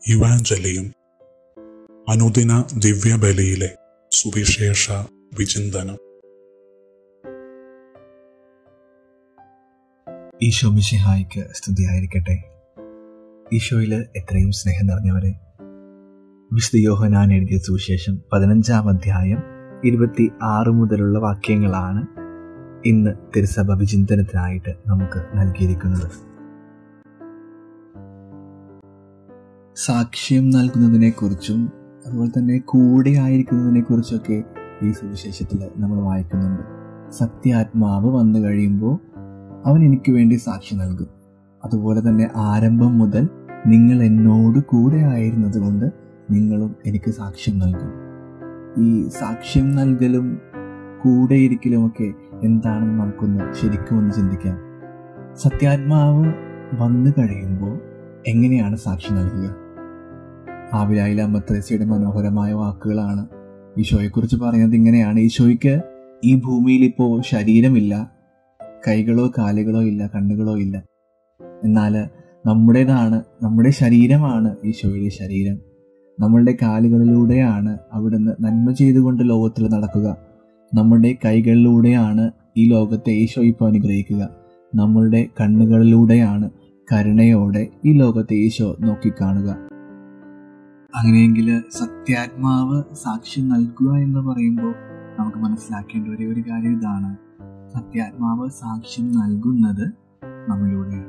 ഇവാഞ്ചലിയും അനുദിന ദിവ്യബലിയിലെ സുവിശേഷ വിചിന്തനം ഈശോ മിശിഹായിക്ക് സ്തുതിയായിരിക്കട്ടെ ഈശോയിൽ എത്രയും സ്നേഹം നിറഞ്ഞവരെ വിശുദ്ധ യോഹനാൻ എഴുതിയ സുവിശേഷം പതിനഞ്ചാം അധ്യായം ഇരുപത്തി ആറ് മുതലുള്ള വാക്യങ്ങളാണ് ഇന്ന് തിരുസഭ വിചിന്തനത്തിനായിട്ട് നമുക്ക് നൽകിയിരിക്കുന്നത് സാക്ഷ്യം നൽകുന്നതിനെക്കുറിച്ചും അതുപോലെ തന്നെ കൂടെ ആയിരിക്കുന്നതിനെ കുറിച്ചൊക്കെ ഈ സുവിശേഷത്തിൽ നമ്മൾ വായിക്കുന്നുണ്ട് സത്യാത്മാവ് വന്നു കഴിയുമ്പോൾ അവൻ എനിക്ക് വേണ്ടി സാക്ഷി നൽകും അതുപോലെ തന്നെ ആരംഭം മുതൽ നിങ്ങൾ എന്നോട് കൂടെ ആയിരുന്നത് കൊണ്ട് നിങ്ങളും എനിക്ക് സാക്ഷ്യം നൽകും ഈ സാക്ഷ്യം നൽകലും കൂടെ ഇരിക്കലുമൊക്കെ എന്താണെന്ന് നമുക്കൊന്ന് ശരിക്കും ഒന്ന് ചിന്തിക്കാം സത്യാത്മാവ് വന്നു കഴിയുമ്പോൾ എങ്ങനെയാണ് സാക്ഷി നൽകുക ആവിലായിലെ അമ്മത്രേസയുടെ മനോഹരമായ വാക്കുകളാണ് ഈശോയെക്കുറിച്ച് പറയുന്നത് ഇങ്ങനെയാണ് ഈശോയ്ക്ക് ഈ ഭൂമിയിൽ ഇപ്പോൾ ശരീരമില്ല കൈകളോ കാലുകളോ ഇല്ല കണ്ണുകളോ ഇല്ല എന്നാൽ നമ്മുടേതാണ് നമ്മുടെ ശരീരമാണ് ഈശോയുടെ ശരീരം നമ്മളുടെ കാലുകളിലൂടെയാണ് അവിടുന്ന് നന്മ ചെയ്തുകൊണ്ട് ലോകത്തിൽ നടക്കുക നമ്മുടെ കൈകളിലൂടെയാണ് ഈ ലോകത്തെ ഈശോ ഇപ്പോൾ അനുഗ്രഹിക്കുക നമ്മളുടെ കണ്ണുകളിലൂടെയാണ് കരുണയോടെ ഈ ലോകത്തെ ഈശോ നോക്കിക്കാണുക അങ്ങനെയെങ്കിൽ സത്യാത്മാവ് സാക്ഷ്യം നൽകുക എന്ന് പറയുമ്പോൾ നമുക്ക് മനസ്സിലാക്കേണ്ട ഒരേ ഒരു കാര്യം ഇതാണ് സത്യാത്മാവ് സാക്ഷ്യം നൽകുന്നത് നമ്മളിലൂടെയാണ്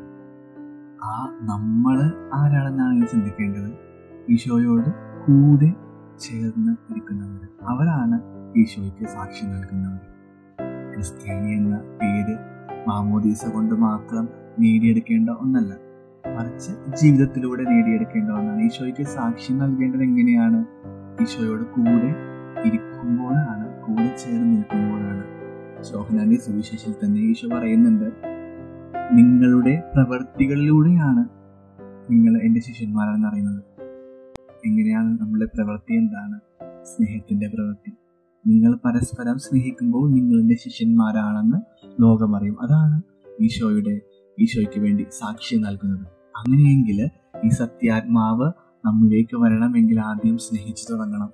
ആ നമ്മൾ ആരാണെന്നാണ് ചിന്തിക്കേണ്ടത് ഈശോയോട് കൂടെ ചേർന്ന് ഇരിക്കുന്നവർ അവരാണ് ഈശോയ്ക്ക് സാക്ഷി നൽകുന്നവർ ക്രിസ്ത്യാനി എന്ന പേര് മാമോദീസ കൊണ്ട് മാത്രം നേടിയെടുക്കേണ്ട ഒന്നല്ല മറിച്ച് ജീവിതത്തിലൂടെ നേടിയെടുക്കേണ്ട ഒന്നാണ് ഈശോയ്ക്ക് സാക്ഷി നൽകേണ്ടത് എങ്ങനെയാണ് ഈശോയോട് കൂടെ ഇരിക്കുമ്പോഴാണ് കൂടെ ചേർന്ന് നിൽക്കുമ്പോഴാണ് ശോഭനാന്റെ സുവിശേഷത്തിൽ തന്നെ ഈശോ പറയുന്നുണ്ട് നിങ്ങളുടെ പ്രവൃത്തികളിലൂടെയാണ് നിങ്ങൾ എൻ്റെ ശിഷ്യന്മാരാണെന്ന് അറിയുന്നത് എങ്ങനെയാണ് നമ്മുടെ പ്രവൃത്തി എന്താണ് സ്നേഹത്തിന്റെ പ്രവൃത്തി നിങ്ങൾ പരസ്പരം സ്നേഹിക്കുമ്പോൾ നിങ്ങൾ എൻ്റെ ശിഷ്യന്മാരാണെന്ന് ലോകം അറിയും അതാണ് ഈശോയുടെ ഈശോയ്ക്ക് വേണ്ടി സാക്ഷി നൽകുന്നത് അങ്ങനെയെങ്കിൽ ഈ സത്യാത്മാവ് നമ്മിലേക്ക് വരണമെങ്കിൽ ആദ്യം സ്നേഹിച്ചു തുടങ്ങണം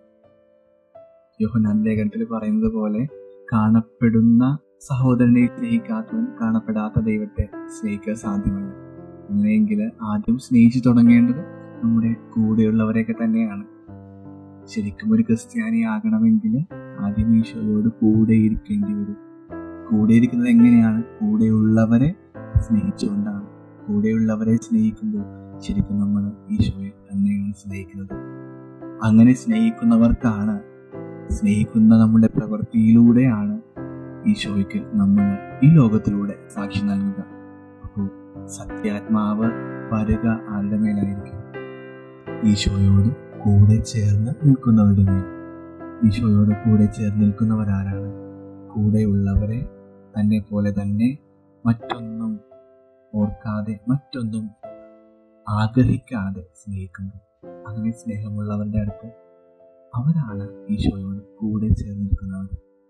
യോഹനാൻ ലേഖനത്തിൽ പറയുന്നത് പോലെ കാണപ്പെടുന്ന സഹോദരനെ സ്നേഹിക്കാത്തവൻ കാണപ്പെടാത്ത ദൈവത്തെ സ്നേഹിക്കാൻ സാധ്യമല്ല അങ്ങനെയെങ്കിൽ ആദ്യം സ്നേഹിച്ചു തുടങ്ങേണ്ടത് നമ്മുടെ കൂടെയുള്ളവരെയൊക്കെ തന്നെയാണ് ശരിക്കും ഒരു ക്രിസ്ത്യാനി ആകണമെങ്കിൽ ആദ്യം ഈശോയോട് കൂടെ ഇരിക്കേണ്ടി വരും കൂടെ ഇരിക്കുന്നത് എങ്ങനെയാണ് കൂടെയുള്ളവരെ സ്നേഹിച്ചുകൊണ്ടാണ് കൂടെയുള്ളവരെ സ്നേഹിക്കുമ്പോൾ ശരിക്കും നമ്മൾ ഈശോയെ തന്നെയാണ് സ്നേഹിക്കുന്നത് അങ്ങനെ സ്നേഹിക്കുന്നവർക്കാണ് സ്നേഹിക്കുന്ന നമ്മുടെ പ്രവൃത്തിയിലൂടെയാണ് ഈശോയ്ക്ക് നമ്മൾ ഈ ലോകത്തിലൂടെ സാക്ഷി നൽകുക അപ്പോൾ സത്യാത്മാവ് വരുക ആരുടെ മേലായിരിക്കും ഈശോയോട് കൂടെ ചേർന്ന് നിൽക്കുന്നവരുടെ മേൽ ഈശോയോട് കൂടെ ചേർന്ന് നിൽക്കുന്നവരാരാണ് കൂടെയുള്ളവരെ തന്നെ പോലെ തന്നെ മറ്റൊന്നും ഓർക്കാതെ മറ്റൊന്നും ആഗ്രഹിക്കാതെ സ്നേഹിക്കുന്നു അങ്ങനെ സ്നേഹമുള്ളവരുടെ അടുത്ത് അവരാണ് ഈശോയോട് കൂടെ ചേർന്ന് നിൽക്കുന്നവർ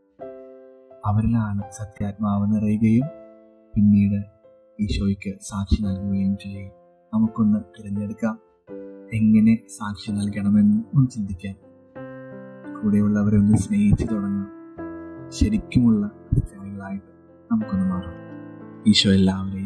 അവരിലാണ് സത്യാത്മാവ് നിറയുകയും പിന്നീട് ഈശോയ്ക്ക് സാക്ഷി നൽകുകയും ചെയ്യും നമുക്കൊന്ന് തിരഞ്ഞെടുക്കാം എങ്ങനെ സാക്ഷി നൽകണമെന്ന് ഒന്ന് ചിന്തിക്കാം കൂടെയുള്ളവരെ ഒന്ന് സ്നേഹിച്ചു തുടങ്ങാം ശരിക്കുമുള്ള ക്രിസ്ത്യാനികളായിട്ട് നമുക്കൊന്ന് മാറാം ഈശോ എല്ലാവരെയും